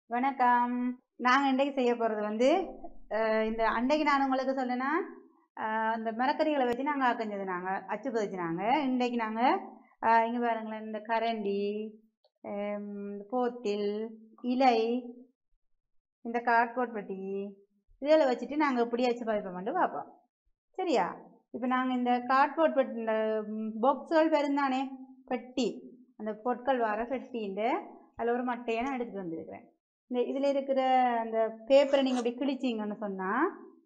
வணக்கம் நாங்கள் இன்றைக்கு செய்ய போகிறது வந்து அஹ், இந்த அன்றைக்கு நான் உங்களுக்கு சொன்னேன்னா அஹ், அந்த மரக்கறிகளை வச்சு நாங்கள் ஆக்கஞ்சது நாங்கள் அச்சு பதிச்சினாங்க இன்றைக்கு நாங்கள் இங்கே பாருங்களேன் இந்த கரண்டி ஹம், இந்த போத்தில் இலை இந்த கார்ட்போர்ட் பெட்டி இதில் வச்சுட்டு நாங்கள் இப்படி அச்சு பதிப்போம்ட்டு பார்ப்போம் சரியா இப்போ நாங்கள் இந்த கார்ட்போர்ட் பெட்டி இந்த பாக்ஸுகள் பெருந்தானே பெட்டி அந்த பொருட்கள் வர பெட்டின்ற அதில் ஒரு மட்டையை நான் எடுத்துகிட்டு வந்திருக்கிறேன் இந்த இதில் இருக்கிற அந்த பேப்பரை நீங்கள் இப்படி கிழிச்சிங்கன்னு சொன்னால்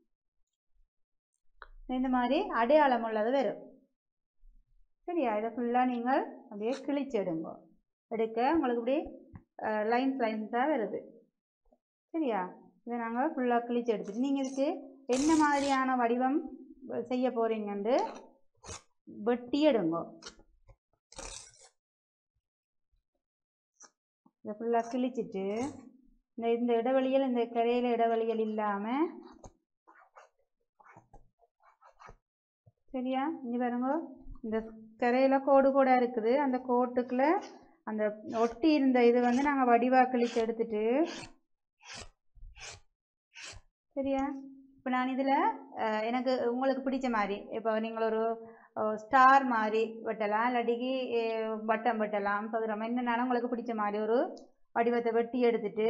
இந்த மாதிரி அடையாளம் உள்ளது வரும் சரியா இதை ஃபுல்லாக நீங்கள் அப்படியே கிழிச்சு எடுங்க எடுக்க உங்களுக்கு இப்படி லைன்ஸ் லைன்ஸாக வருது சரியா இதை நாங்கள் ஃபுல்லாக கிழிச்சு எடுத்துட்டு நீங்கள் இதுக்கு என்ன மாதிரியான வடிவம் செய்ய போகிறீங்கன்ட்டு வெட்டி எடுங்க இதை ஃபுல்லாக கிழிச்சிட்டு இந்த இந்த இடைவெளிகள் இந்த கரையில் இடைவெளிகள் இல்லாமல் சரியா இங்கே பாருங்க இந்த கரையில் கோடு கோடாக இருக்குது அந்த கோட்டுக்குள்ள அந்த ஒட்டி இருந்த இது வந்து நாங்கள் வடிவாக கிழிச்சு எடுத்துட்டு சரியா இப்போ நான் இதில் எனக்கு உங்களுக்கு பிடிச்ச மாதிரி இப்போ நீங்கள் ஒரு ஸ்டார் மாதிரி வெட்டலாம் இல்லாட்டிக்கு அஹ், வட்டம் வெட்டலாம் சதுரம் என்னன்னாலும் உங்களுக்கு பிடிச்ச மாதிரி ஒரு வடிவத்தை வெட்டி எடுத்துட்டு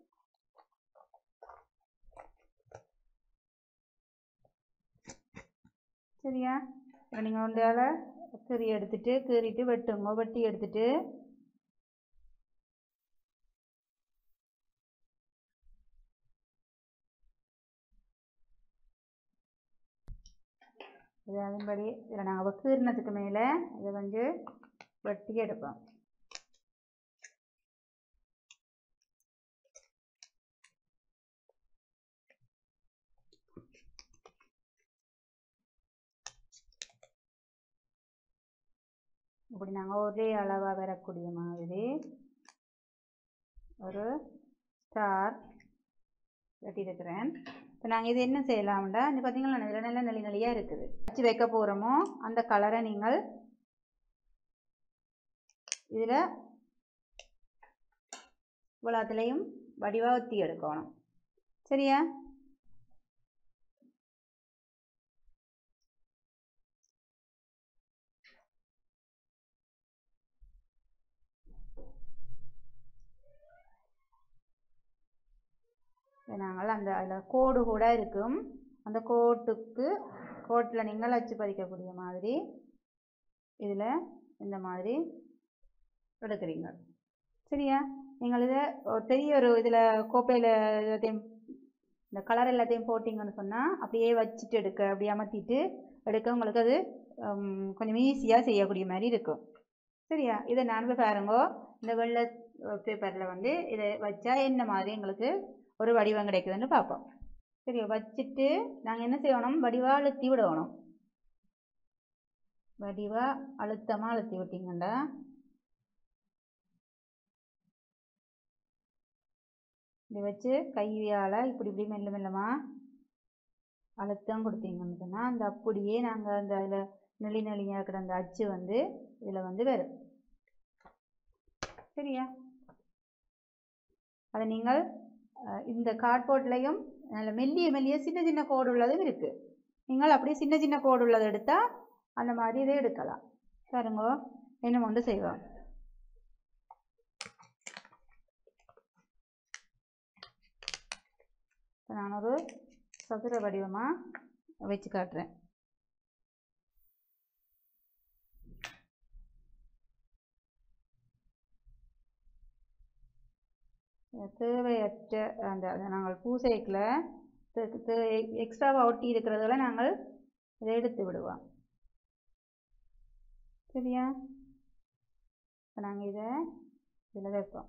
சரியா இப்போ நீங்கள் ஒன்றால் கீறி எடுத்துட்டு கீறிட்டு வெட்டுங்க வெட்டி எடுத்துட்டு இது அதன்படி இதில் நாங்கள் கீறினதுக்கு மேலே இதை வந்து வெட்டி எடுப்போம் இப்படி நாங்கள் ஒரே அளவாக வரக்கூடிய மாதிரி ஒரு ஸ்டார் வெட்டியிருக்கிறேன் இப்போ நாங்கள் இது என்ன செய்யலாம்டா இந்த பார்த்தீங்களா இதில் நல்ல நெளி நெளியாக இருக்குது வச்சு வைக்க போகிறோமோ அந்த கலரை நீங்கள் இதில் இவ்வளோத்துலேயும் வடிவாக ஊற்றி எடுக்கணும் சரியா இதை நாங்கள் அந்த அதில் கோடு கூட இருக்கும் அந்த கோட்டுக்கு கோட்டில் நீங்கள் அச்சு பதிக்கக்கூடிய மாதிரி இதில் இந்த மாதிரி எடுக்கிறீங்க சரியா நீங்கள் இதை ஒரு பெரிய ஒரு இதில் கோப்பையில் எல்லாத்தையும் இந்த கலர் எல்லாத்தையும் போட்டிங்கன்னு சொன்னால் அப்படியே வச்சுட்டு எடுக்க அப்படியே அமர்த்திட்டு எடுக்க உங்களுக்கு அது ஹம், கொஞ்சம் ஈஸியாக செய்யக்கூடிய மாதிரி இருக்கும் சரியா இதை நான் போய் பாருங்கோ இந்த வெள்ளை பேப்பரில் வந்து இதை வச்சா என்ன மாதிரி எங்களுக்கு ஒரு வடிவம் கிடைக்குதுன்னு பார்ப்போம் சரியா வச்சுட்டு நாங்கள் என்ன செய்யணும் வடிவாக அழுத்தி விடணும் வடிவாக அழுத்தமாக அழுத்தி விட்டீங்கண்டா இதை வச்சு கையால் இப்படி இப்படி மெல்ல மெல்லமாக அழுத்தம் கொடுத்தீங்கன்னு சொன்னால் அந்த அப்படியே நாங்கள் அந்த அதில் நெளி நெளியாக இருக்கிற அந்த அச்சு வந்து இதில் வந்து வரும் சரியா அதை நீங்கள் அஹ், இந்த கார்ட்போர்ட்லேயும் நல்ல மெல்லிய மெல்லிய சின்ன சின்ன கோடு உள்ளதும் இருக்குது நீங்கள் அப்படியே சின்ன சின்ன கோடு உள்ளதை எடுத்தால் அந்த மாதிரி இதை எடுக்கலாம் பாருங்க என்ன ஒன்று செய்வோம் இப்ப நான் ஒரு சதுர வடிவமாக வச்சு காட்டுறேன் தேவையற்ற அந்த அந்த நாங்கள் பூசைக்கில் எக்ஸ்ட்ராவாக ஒட்டி இருக்கிறதுல நாங்கள் இதை எடுத்து விடுவோம் சரியா இப்போ நாங்கள் இதை இதில் வைப்போம்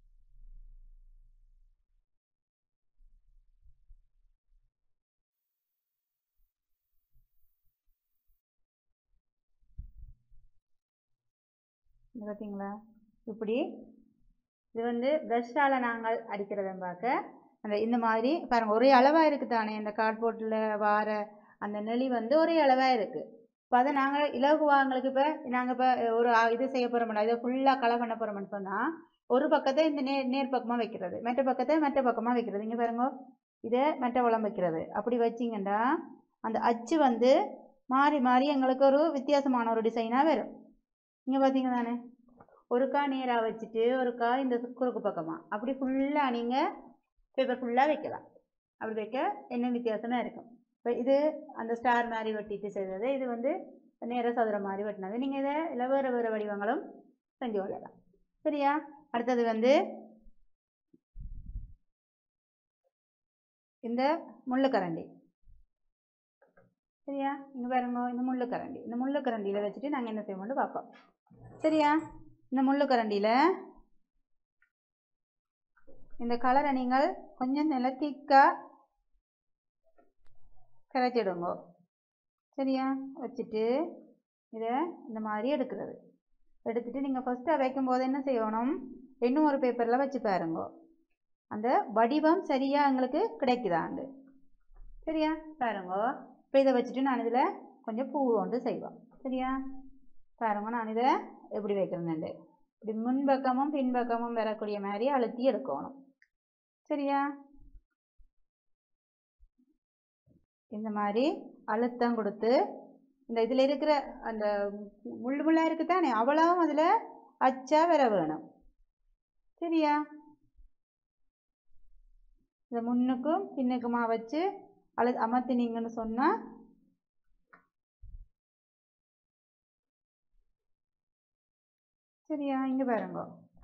இது பார்த்தீங்களா இப்படி இது வந்து ப்ரஷ்ஷால் நாங்கள் அடிக்கிறத பார்க்க அந்த இந்த மாதிரி பாருங்கள் ஒரே அளவாக இருக்குது தானே இந்த கார்ட்போர்ட்டில் வார அந்த நெளி வந்து ஒரே அளவாக இருக்குது இப்போ அதை நாங்கள் இலகுவாங்களுக்கு இப்போ நாங்கள் இப்போ ஒரு ஆ- இது செய்ய போகிறோம்னா இதை ஃபுல்லாக களை பண்ண போகிறோம்னு சொன்னால் ஒரு பக்கத்தை இந்த நேர் நேர் பக்கமாக வைக்கிறது மற்ற பக்கத்தை மற்ற பக்கமாக வைக்கிறது இங்கே பாருங்க இதை மற்ற வளம் வைக்கிறது அப்படி வச்சிங்கன்னா அந்த அச்சு வந்து மாறி மாறி எங்களுக்கு ஒரு வித்தியாசமான ஒரு டிசைனாக வரும் இங்கே பார்த்தீங்க தானே ஒருக்கா நேராக வச்சுட்டு ஒருக்கா இந்த குறுக்கு பக்கமாக அப்படி ஃபுல்லாக நீங்கள் பேப்பர் ஃபுல்லாக வைக்கலாம் அப்படி வைக்க என்ன வித்தியாசமாக இருக்கும் இப்போ இது அந்த ஸ்டார் மாதிரி வெட்டிட்டு செய்தது இது வந்து நேர சதுரம் மாதிரி வெட்டினது நீங்கள் இதை இல்லை வேறு வேறு வடிவங்களும் செஞ்சு கொள்ளலாம் சரியா அடுத்தது வந்து இந்த முள்ளுக்கரண்டி சரியா இங்கே பாருங்க இந்த முள்ளுக்கரண்டி இந்த முள்ளுக்கரண்டியில் வச்சுட்டு நாங்கள் என்ன செய்வோம்னு பார்ப்போம் சரியா இந்த முள்ளுக்கரண்டியில் இந்த கலரை நீங்கள் கொஞ்சம் நல்லா திக்காக கரைச்சிடுங்க சரியா வச்சுட்டு இதை இந்த மாதிரி எடுக்கிறது எடுத்துட்டு நீங்கள் ஃபஸ்ட்டு வைக்கும் போது என்ன செய்யணும் இன்னும் ஒரு பேப்பரில் வச்சு பாருங்க அந்த வடிவம் சரியாக எங்களுக்கு கிடைக்குதாண்டு சரியா பாருங்க இப்போ இதை வச்சுட்டு நான் இதில் கொஞ்சம் பூ கொண்டு செய்வோம் சரியா பாருங்க நான் இதை எப்படி வைக்கிறேன்னு இப்படி முன்பக்கமும் பின்பக்கமும் வரக்கூடிய மாதிரி அழுத்தி எடுக்கணும் சரியா இந்த மாதிரி அழுத்தம் கொடுத்து இந்த இதில் இருக்கிற அந்த முள்ளு முள்ளாக இருக்குது தானே அவ்வளவும் அதில் அச்சா வர வேணும் சரியா இதை முன்னுக்கும் பின்னுக்குமா வச்சு அழு அமர்த்தினீங்கன்னு சொன்னால் சரியா இங்கே பாருங்க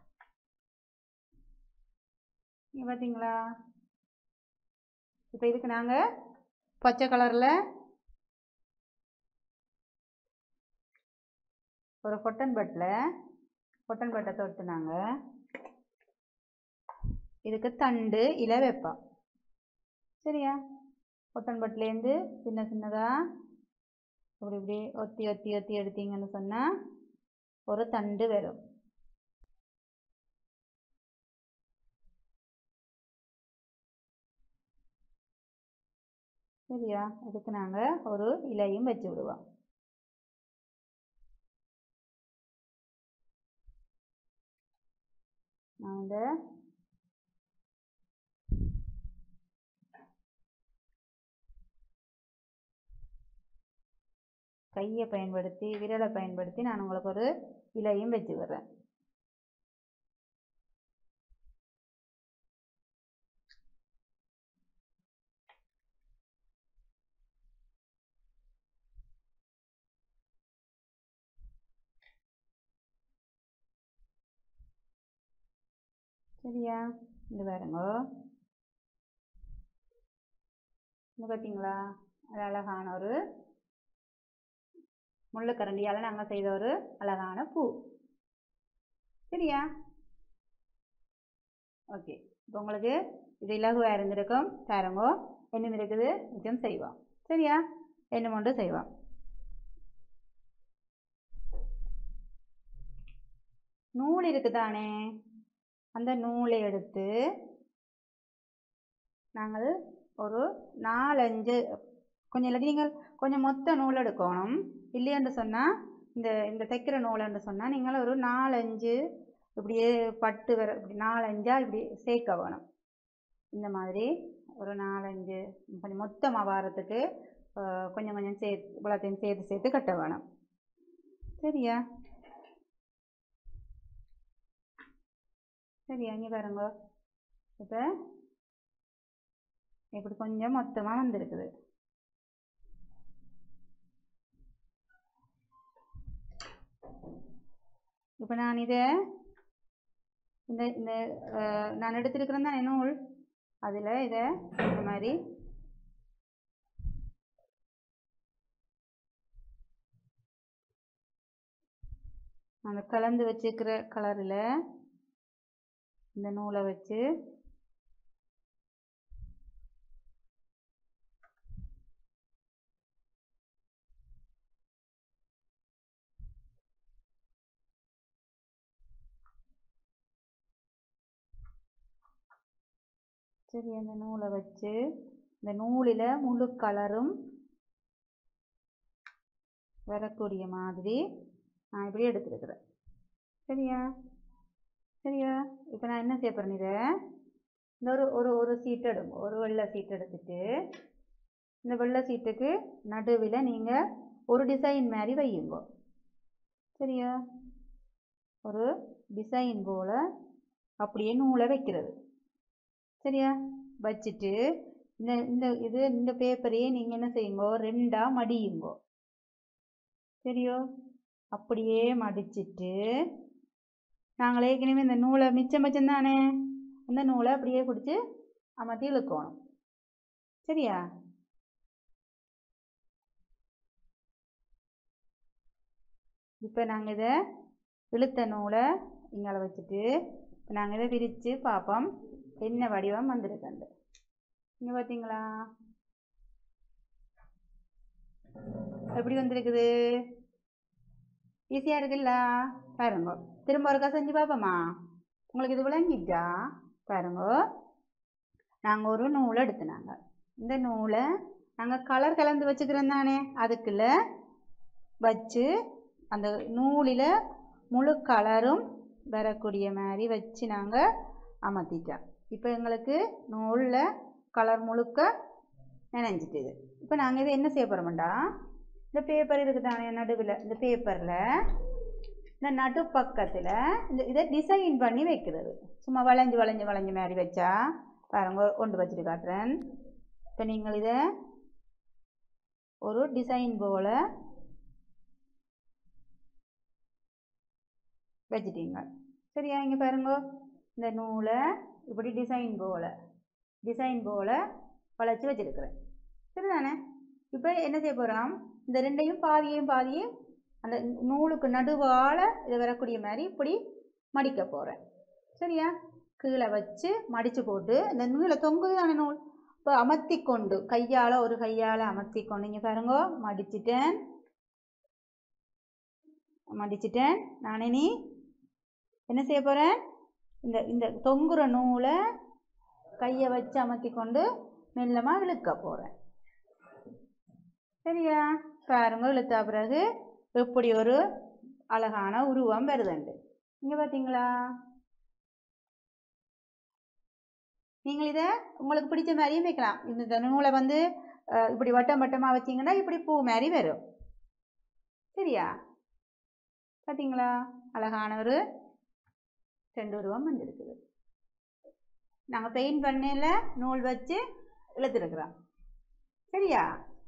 இங்கே பார்த்தீங்களா இப்போ இதுக்கு நாங்கள் பச்சை கலரில் ஒரு கொட்டன் பட்டில் கொட்டன் பட்டை தொட்டுனாங்க இதுக்கு தண்டு இலை வைப்போம் சரியா கொட்டன் பட்டிலேருந்து சின்ன சின்னதாக இப்படி இப்படி ஒத்தி ஒத்தி ஒத்தி எடுத்தீங்கன்னு சொன்னால் ஒரு தண்டு வரும் சரியா இதுக்கு நாங்கள் ஒரு இலையும் வச்சு விடுவோம் நான் இந்த கையை பயன்படுத்தி விரலை பயன்படுத்தி நான் உங்களுக்கு ஒரு இலையும் வச்சு விடுறேன் சரியா இது பாருங்க இது பார்த்தீங்களா அது அழகான ஒரு முள்ளுக்கரண்டியால் நாங்கள் செய்த ஒரு அழகான பூ சரியா ஓகே இப்போ உங்களுக்கு இது இலகுவாக இருந்திருக்கும் பாருங்கோ என்ன இருக்குது நிச்சயம் செய்வோம் சரியா என்ன மட்டும் செய்வோம் நூல் இருக்குதானே அந்த நூலை எடுத்து நாங்கள் ஒரு நாலஞ்சு கொஞ்சம் இல்லாட்டி நீங்கள் கொஞ்சம் மொத்த நூல் எடுக்கணும் இல்லையென்று சொன்னால் இந்த இந்த தைக்கிற நூலுன்னு சொன்னால் நீங்கள் ஒரு நாலஞ்சு இப்படியே பட்டு வர இப்படி நாலஞ்சாக இப்படி சேர்க்க வேணும் இந்த மாதிரி ஒரு நாலஞ்சு கொஞ்சம் மொத்தமாக வாரத்துக்கு கொஞ்சம் கொஞ்சம் சேர்த்து இவ்வளோத்தையும் சேர்த்து சேர்த்து கட்ட வேணும் சரியா சரியா இங்கே பாருங்க இப்போ இப்படி கொஞ்சம் மொத்தமாக வந்திருக்குது இப்போ நான் இதை இந்த இந்த நான் எடுத்திருக்கிறேன் தான் நூல் அதில் இதை இந்த மாதிரி அந்த கலந்து வச்சுருக்கிற கலரில் இந்த நூலை வச்சு சரி அந்த நூலை வச்சு இந்த நூலில் முழு கலரும் வரக்கூடிய மாதிரி நான் இப்படி எடுத்துருக்குறேன் சரியா சரியா இப்போ நான் என்ன செய்ய போகிறேன் இதை இந்த ஒரு ஒரு ஒரு சீட் எடுங்க ஒரு வெள்ளை சீட் எடுத்துட்டு இந்த வெள்ளை சீட்டுக்கு நடுவில் நீங்கள் ஒரு டிசைன் மாதிரி வையுங்க சரியா ஒரு டிசைன் போல் அப்படியே நூலை வைக்கிறது சரியா வச்சுட்டு இந்த இந்த இது இந்த பேப்பரையே நீங்கள் என்ன செய்யுங்கோ ரெண்டாக மடியுங்கோ சரியோ அப்படியே மடிச்சிட்டு நாங்கள் ஏற்கனவே இந்த நூலை மிச்சம் மிச்சம் தானே அந்த நூலை அப்படியே பிடிச்சி அமர்த்தி இழுக்கணும் சரியா இப்போ நாங்கள் இதை இழுத்த நூலை இங்கால வச்சுட்டு இப்போ நாங்கள் இதை விரித்து பார்ப்போம் என்ன வடிவம் வந்திருக்கண்டு இங்கே பார்த்தீங்களா எப்படி வந்திருக்குது ஈஸியாக இருக்குல்ல பாருங்க திரும்ப ஒருக்கா செஞ்சு பார்ப்போமா உங்களுக்கு இது விளங்கிட்டா பாருங்க நாங்கள் ஒரு நூலை எடுத்துனாங்க இந்த நூலை நாங்கள் கலர் கலந்து வச்சுக்கிறோம் தானே அதுக்குள்ள வச்சு அந்த நூலில் முழு கலரும் வரக்கூடிய மாதிரி வச்சு நாங்கள் அமர்த்திட்டோம் இப்போ எங்களுக்கு நூலில் கலர் முழுக்க நினைஞ்சிட்டுது இப்போ நாங்கள் இதை என்ன செய்ய போகிறோம்டா இந்த பேப்பர் இருக்குது தானே நடுவில் இந்த பேப்பரில் இந்த நடு பக்கத்தில் இந்த இதை டிசைன் பண்ணி வைக்கிறது சும்மா வளைஞ்சு வளைஞ்சு வளைஞ்சு மாதிரி வச்சா பாருங்க கொண்டு வச்சுட்டு காட்டுறேன் இப்போ நீங்கள் இதை ஒரு டிசைன் போல் வச்சிட்டீங்க சரியா இங்கே பாருங்க இந்த நூலை இப்படி டிசைன் போல் டிசைன் போல் வளைச்சி வச்சிருக்கிறேன் சரிதானே இப்போ என்ன செய்ய போகிறோம் இந்த ரெண்டையும் பாதியையும் பாதியும் அந்த நூலுக்கு நடுவால் இதை வரக்கூடிய மாதிரி இப்படி மடிக்க போகிறேன் சரியா கீழே வச்சு மடித்து போட்டு இந்த நூலை தொங்குதான நூல் இப்போ அமர்த்தி கொண்டு கையால் ஒரு கையால் அமர்த்தி கொண்டு இங்கே பாருங்க மடிச்சிட்டேன் மடிச்சிட்டேன் நானே நீ என்ன செய்ய போகிறேன் இந்த இந்த தொங்குற நூலை கையை வச்சு அமர்த்தி கொண்டு மெல்லமாக இழுக்க போகிறேன் சரியா பாருங்க இழுத்தா பிறகு எப்படி ஒரு அழகான உருவம் வருதுண்டு இங்கே பார்த்தீங்களா நீங்கள் இதை உங்களுக்கு பிடிச்ச மாதிரியும் வைக்கலாம் இந்த நூலை வந்து அஹ், இப்படி வட்டம் வட்டமாக வச்சிங்கன்னா இப்படி பூ மாதிரி வரும் சரியா பார்த்தீங்களா அழகான ஒரு ரெண்டு உருவம் வந்துருக்குது நாங்கள் பெயிண்ட் பண்ணையில் நூல் வச்சு இழுத்துருக்குறோம் சரியா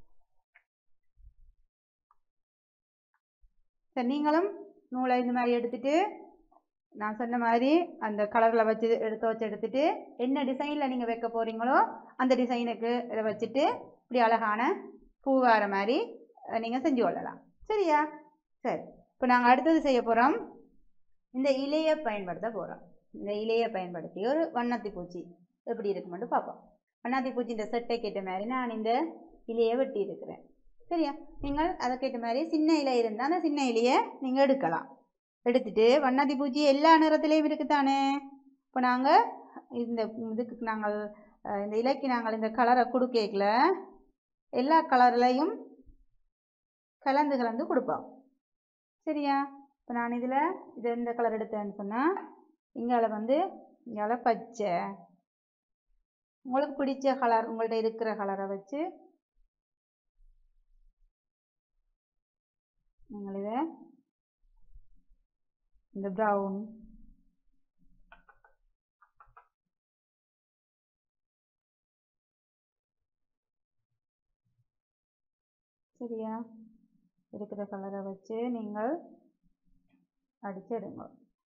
சரி நீங்களும் நூலை இந்த மாதிரி எடுத்துட்டு நான் சொன்ன மாதிரி அந்த கலரில் வச்சு எடுத்து வச்சு எடுத்துட்டு என்ன டிசைனில் நீங்கள் வைக்க போகிறீங்களோ அந்த டிசைனுக்கு இதை வச்சுட்டு இப்படி அழகான பூவார மாதிரி நீங்கள் செஞ்சு கொள்ளலாம் சரியா சரி இப்போ நாங்கள் அடுத்தது செய்ய போகிறோம் இந்த இலையை பயன்படுத்த போகிறோம் இந்த இலையை பயன்படுத்தி ஒரு வண்ணத்தி பூச்சி எப்படி இருக்குமென்று பார்ப்போம் வண்ணாத்தி பூச்சி இந்த செட்டை கேட்ட மாதிரி நான் இந்த இலையை வெட்டி இருக்கிறேன் சரியா நீங்கள் அதுக்கேற்ற மாதிரி சின்ன இலை இருந்தால் அந்த சின்ன இலையை நீங்கள் எடுக்கலாம் எடுத்துட்டு வண்ணாத்தி பூச்சி எல்லா நிறத்துலேயும் இருக்குதானே இப்போ நாங்கள் இந்த இதுக்கு நாங்கள் அஹ், இந்த இலைக்கு நாங்கள் இந்த கலரை கொடுக்கல எல்லா கலர்லையும் கலந்து கலந்து கொடுப்போம் சரியா இப்போ நான் இதில் இது எந்த கலர் எடுத்தேன்னு சொன்னால் இங்கால வந்து இங்கால பச்சை உங்களுக்கு பிடிச்ச கலர் உங்கள்ட்ட இருக்கிற கலரை வச்சு நீங்கள் இதை இந்த ப்ரௌன் சரியா இருக்கிற கலரை வச்சு நீங்கள் அடிச்சிடுங்க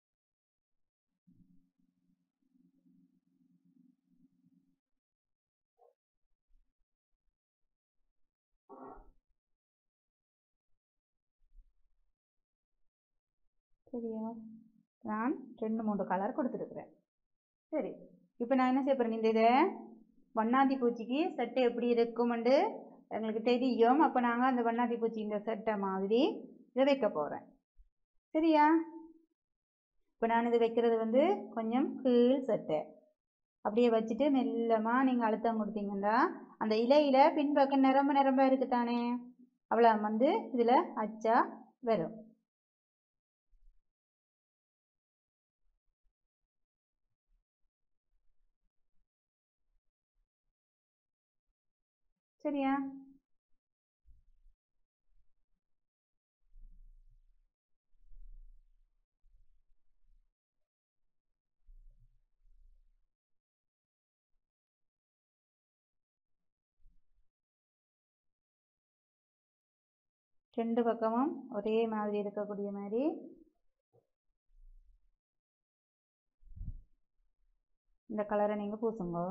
சரியா நான் ரெண்டு மூணு கலர் கொடுத்துருக்குறேன் சரி இப்போ நான் என்ன செய்ய போகிறேன் இந்த இதை வண்ணாத்தி பூச்சிக்கு செட்டை எப்படி இருக்குமெண்டு எங்களுக்கு தெரியும் அப்போ நாங்கள் அந்த வண்ணாத்தி பூச்சி இந்த செட்டை மாதிரி இதை வைக்க போகிறேன் சரியா இப்போ நான் இது வைக்கிறது வந்து கொஞ்சம் கீழ் சட்டை அப்படியே வச்சுட்டு மெல்லமாக நீங்கள் அழுத்தம் கொடுத்தீங்கன்னா அந்த இலையில பின்பக்கம் நிரம்ப நிரம்ப இருக்குதானே அவ்வளோ வந்து இதில் அச்சா வரும் சரியா ரெண்டு பக்கமும் ஒரே மாதிரி இருக்கக்கூடிய மாதிரி இந்த கலரை நீங்கள் பூசுங்க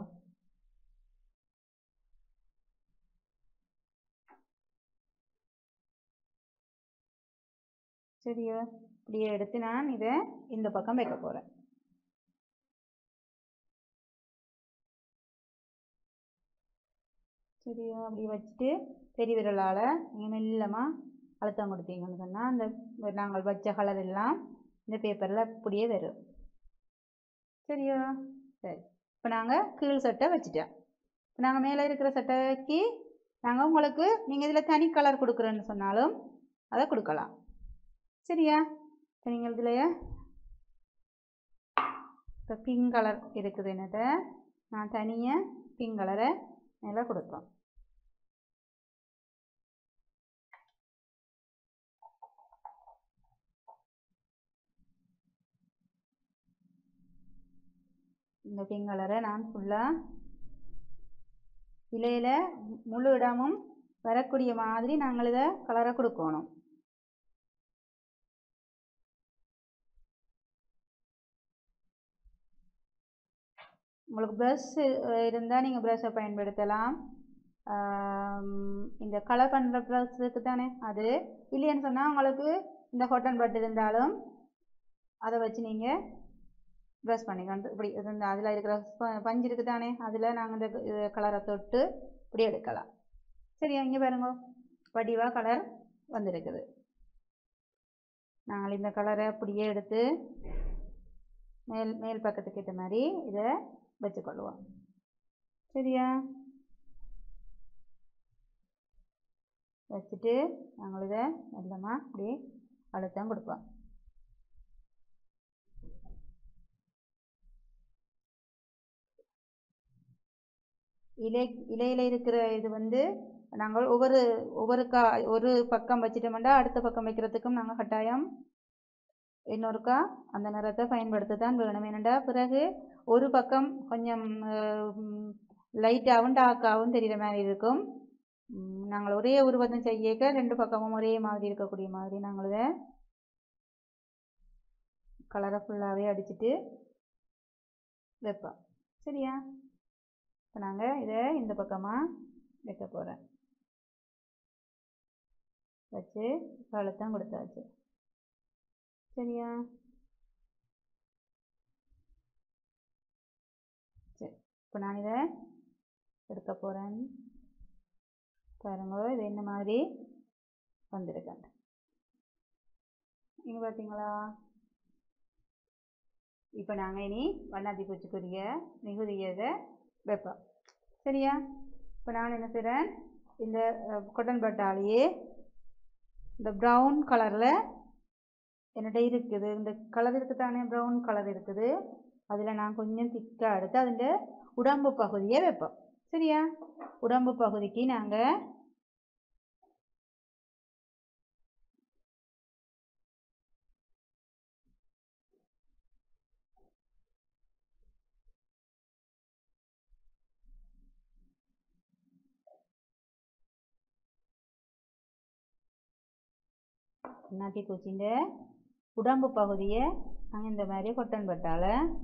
சரியா இப்படியே எடுத்து நான் இதை இந்த பக்கம் வைக்க போகிறேன் சரியா அப்படி வச்சுட்டு பெரிய விரலால் நீங்கள் மெல்லமாக அழுத்தம் கொடுத்தீங்கன்னு சொன்னால் அந்த நாங்கள் வச்ச கலர் எல்லாம் இந்த பேப்பரில் அப்படியே வரும் சரியா சரி இப்போ நாங்கள் கீழ் சட்டை வச்சுட்டோம் இப்போ நாங்கள் மேலே இருக்கிற சட்டைக்கு நாங்கள் உங்களுக்கு நீங்கள் இதில் தனி கலர் கொடுக்குறேன்னு சொன்னாலும் அதை கொடுக்கலாம் சரியா இப்போ நீங்கள் இதில் இப்போ பிங்க் கலர் இருக்குது என்னட்ட நான் தனியாக பிங்க் கலரை மேலே கொடுப்போம் இந்த பிங்க் கலரை நான் ஃபுல்லாக இலையில் முழு இடமும் வரக்கூடிய மாதிரி நாங்கள் இதை கலரை கொடுக்கணும் உங்களுக்கு ப்ரஷ் இருந்தால் நீங்கள் ப்ரஷ்ஷை பயன்படுத்தலாம் இந்த கலர் பண்ணுற ப்ரஷ் இருக்குது தானே அது இல்லைன்னு சொன்னால் உங்களுக்கு இந்த காட்டன் பட் இருந்தாலும் அதை வச்சு நீங்கள் ப்ரஷ் பண்ணிக்கணும் இப்படி இந்த அதில் இருக்கிற பஞ்சு இருக்குது தானே அதில் நாங்கள் இந்த கலரை தொட்டு இப்படி எடுக்கலாம் சரியா இங்கே பாருங்க வடிவாக கலர் வந்திருக்குது நாங்கள் இந்த கலரை அப்படியே எடுத்து மேல் மேல் பக்கத்துக்கு ஏற்ற மாதிரி இதை வச்சுக்கொள்வோம் சரியா வச்சுட்டு நாங்கள் இதை மெல்லமாக அப்படியே அழுத்தம் கொடுப்போம் இலை இலையில் இருக்கிற இது வந்து நாங்கள் ஒவ்வொரு ஒவ்வொரு கா ஒரு பக்கம் வச்சுட்டோம்னா அடுத்த பக்கம் வைக்கிறதுக்கும் நாங்கள் கட்டாயம் இன்னொருக்கா அந்த நிறத்தை பயன்படுத்த தான் வேணும் ஏனெண்டா பிறகு ஒரு பக்கம் கொஞ்சம் லைட்டாகவும் டார்க்காகவும் தெரிகிற மாதிரி இருக்கும் நாங்கள் ஒரே உருவத்தம் செய்யக்க ரெண்டு பக்கமும் ஒரே மாதிரி இருக்கக்கூடிய மாதிரி நாங்கள் இதை கலரை ஃபுல்லாகவே அடிச்சுட்டு வைப்போம் சரியா இப்போ நாங்கள் இதை இந்த பக்கமாக வைக்க போகிறேன் வச்சு கழுத்தம் கொடுத்தாச்சு சரியா சரி இப்போ நான் இதை எடுக்க போகிறேன் பாருங்க இது என்ன மாதிரி வந்திருக்கேன் நீங்கள் பார்த்தீங்களா இப்போ நாங்கள் இனி வண்ணாத்தி பூச்சிக்குரிய மிகுதியதை வைப்போம் சரியா இப்போ நான் என்ன செய்கிறேன் இந்த கொட்டன் பட்டாலேயே இந்த ப்ரௌன் கலரில் என்னிட்ட இருக்குது இந்த கலர் இருக்குது தானே ப்ரௌன் கலர் இருக்குது அதில் நான் கொஞ்சம் திக்காக எடுத்து அதில் உடம்பு பகுதியை வைப்போம் சரியா உடம்பு பகுதிக்கு நாங்கள் நாட்டி பூச்சின்ற உடம்பு பகுதியை நாங்கள் இந்த மாதிரி கொட்டன் பட்டால்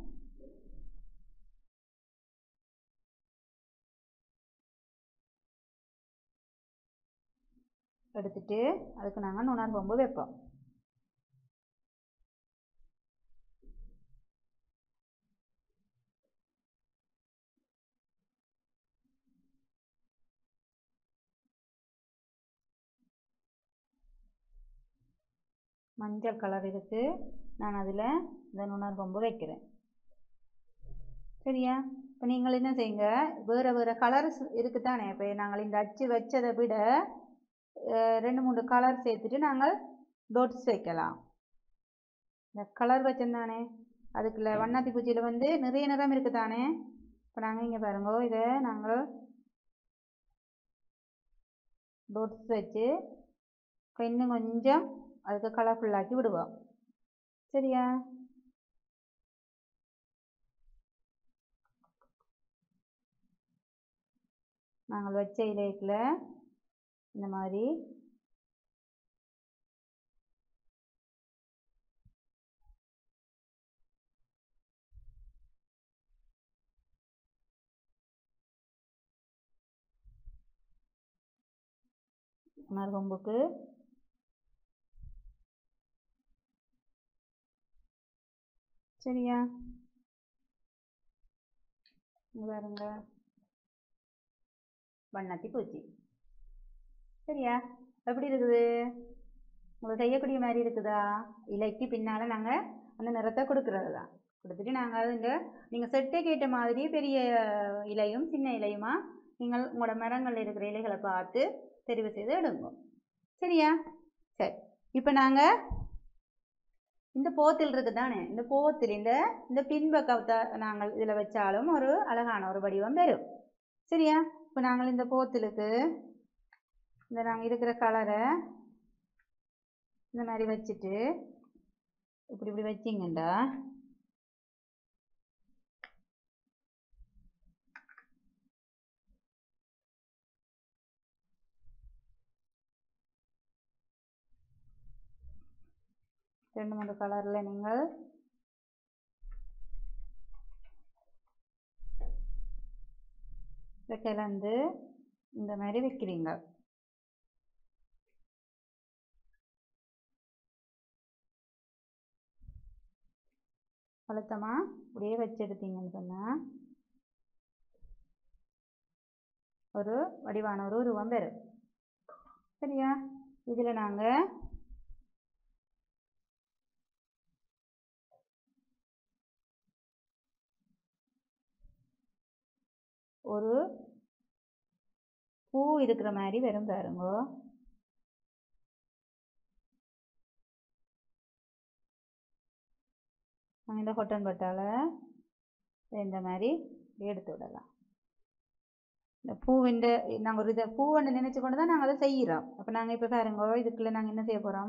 எடுத்துட்டு அதுக்கு நாங்கள் நுணர் கொம்பு வைப்போம் மஞ்சள் கலர் இருக்குது நான் அதில் இந்த நுணர் கொம்பு வைக்கிறேன் சரியா இப்போ நீங்கள் என்ன செய்யுங்க வேறு வேறு கலர்ஸ் இருக்குது தானே இப்போ நாங்கள் இந்த அச்சு வச்சதை விட ரெண்டு மூணு கலர் சேர்த்துட்டு நாங்கள் டோட்ஸ் வைக்கலாம் இந்த கலர் வச்சோந்தானே அதுக்குள்ள வண்ணாத்தி பூச்சியில் வந்து நிறைய நிறம் இருக்குது தானே இப்போ நாங்கள் இங்கே பாருங்க இதை நாங்கள் டொட்ஸ் வச்சு இன்னும் கொஞ்சம் அதுக்கு கலர்ஃபுல்லாக்கி விடுவோம் சரியா நாங்கள் வச்ச இலைக்குள்ள இந்த மாதிரி மருகொம்புக்கு சரியா இங்க பாருங்க வண்ணாத்தி பூச்சி சரியா எப்படி இருக்குது உங்களுக்கு செய்யக்கூடிய மாதிரி இருக்குதா இலைக்கு பின்னால் நாங்கள் அந்த நிறத்தை கொடுக்கறது தான் கொடுத்துட்டு நாங்கள் அது இந்த நீங்கள் செட்டுக்கு ஏற்ற மாதிரி பெரிய இலையும் சின்ன இலையுமா நீங்கள் உங்களோட மரங்களில் இருக்கிற இலைகளை பார்த்து தெரிவு செய்து எடுங்க சரியா சரி இப்போ நாங்கள் இந்த போத்தில் இருக்குது தானே இந்த போத்தில் இந்த இந்த பின்பக்கத்தை நாங்கள் இதில் வச்சாலும் ஒரு அழகான ஒரு வடிவம் வரும் சரியா இப்போ நாங்கள் இந்த போத்திலுக்கு இந்த நாங்கள் இருக்கிற கலரை இந்த மாதிரி வச்சுட்டு இப்படி இப்படி வச்சிங்கண்டா ரெண்டு மூணு கலரில் நீங்கள் இதை கிளந்து இந்த மாதிரி வைக்கிறீங்க அழுத்தமாக அப்படியே வச்சு எடுத்தீங்கன்னு சொன்னால் ஒரு வடிவான ஒரு உருவம் வரும் சரியா இதில் நாங்கள் ஒரு பூ இருக்கிற மாதிரி வரும் பாருங்கோ நாங்கள் இந்த கொட்டன் பட்டால இந்த மாதிரி எடுத்து விடலாம் இந்த பூவிൻ്റെ நாங்கள் ஒரு இதை பூவண்டு நினச்சி கொண்டு தான் நாங்கள் அதை செய்கிறோம் அப்போ நாங்கள் இப்போ பாருங்கோ இதுக்குள்ளே நாங்கள் என்ன செய்ய போகிறோம்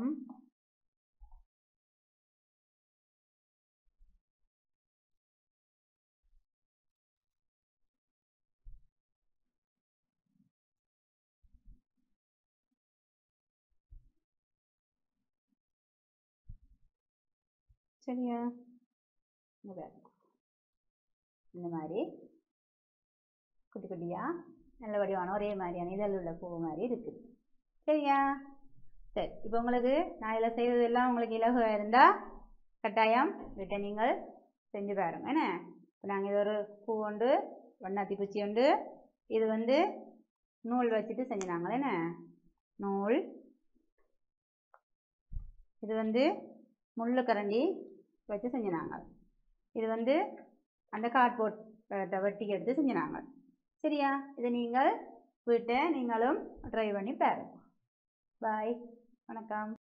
சரியா இங்க பாருங்க இந்த மாதிரி குட்டி குட்டியாக நல்ல வடிவான ஒரே மாதிரியான இதழ் உள்ள பூ மாதிரி இருக்குது சரியா சரி இப்போ உங்களுக்கு நான் இதில் செய்ததெல்லாம் உங்களுக்கு இலகுவாக இருந்தால் கட்டாயம் வீட்டை நீங்கள் செஞ்சு பாருங்க என்ன இப்போ நாங்கள் இது ஒரு பூ உண்டு வண்ணாத்தி பூச்சி உண்டு இது வந்து நூல் வச்சுட்டு செஞ்சினாங்க என்ன நூல் இது வந்து முள்ளு கரண்டி வச்சு செஞ்சினாங்க இது வந்து அந்த கார்ட்போர்ட் வெட்டி எடுத்து செஞ்சினாங்க சரியா இதை நீங்கள் வீட்டை நீங்களும் ட்ரை பண்ணி பாருங்க பாய் வணக்கம்